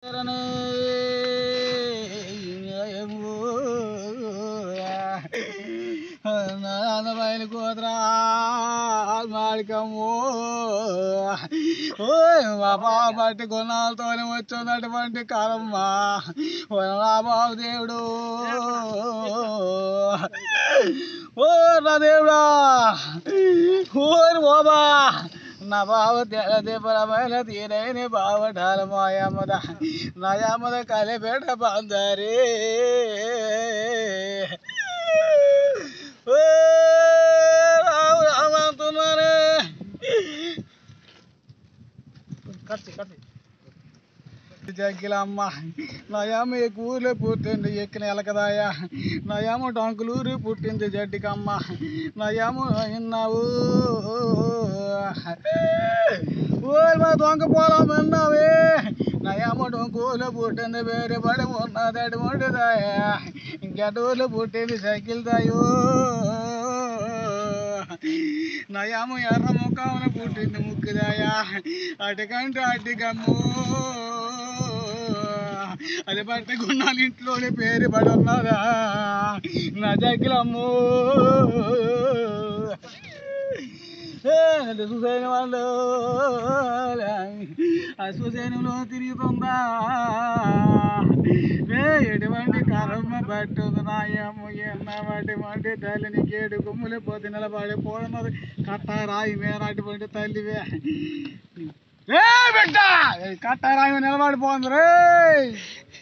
నాన్నమైన కూతురా మాడికమ్మో ఓ మా బావ బట్టి గుణాలతోనే వచ్చినటువంటి కాలమ్మా ఓ నా బాబు దేవుడు ఓ నా దేవుడా ఓరి బాబా నా బావ తెలదీపరమైన తీరైన బావటాల మాయమ్మద నయమ్మద కలిపేట బాందారి ఓ రామ రామ అంటున్నానే కత్తి కత్తి జగ్గిలమ్మ నయామ ఈ ఊర్లో పుట్టింది ఎక్కిన ఎలకదాయ నయామ డొంకులూరు పుట్టింది జడ్డికమ్మ నయామ విన్నావు ఓరి మా దొంగ పొలం విన్నావే నయామ డొంకులు పుట్టింది వేరే పడి ఉన్నదడి ఉండదాయ ఇంకెటూర్లు పుట్టింది సైకిల్ దాయో నయాము ఎర్ర ముఖమున పుట్టింది ముక్కుదాయ అటుకంటే అడ్డికమ్ము అది పట్టుకున్నాను ఇంట్లోనే పేరు పడి ఉన్నదా నా జగ్గిలమ్ము చూసైన వాళ్ళు ఆ సుసేనులో తిరుగుతుందా ఏ ఎటువంటి కర్మ పట్టుంది నాయమ్మ ఎన్న వాటి వంటి తల్లి నీకు ఏడు గుమ్ములు పోతే నిలబడి పోయినది కట్టారాయి మేనటువంటి తల్లివే ఏ బిడ్డ కట్టారాయి నిలబడిపోంది రే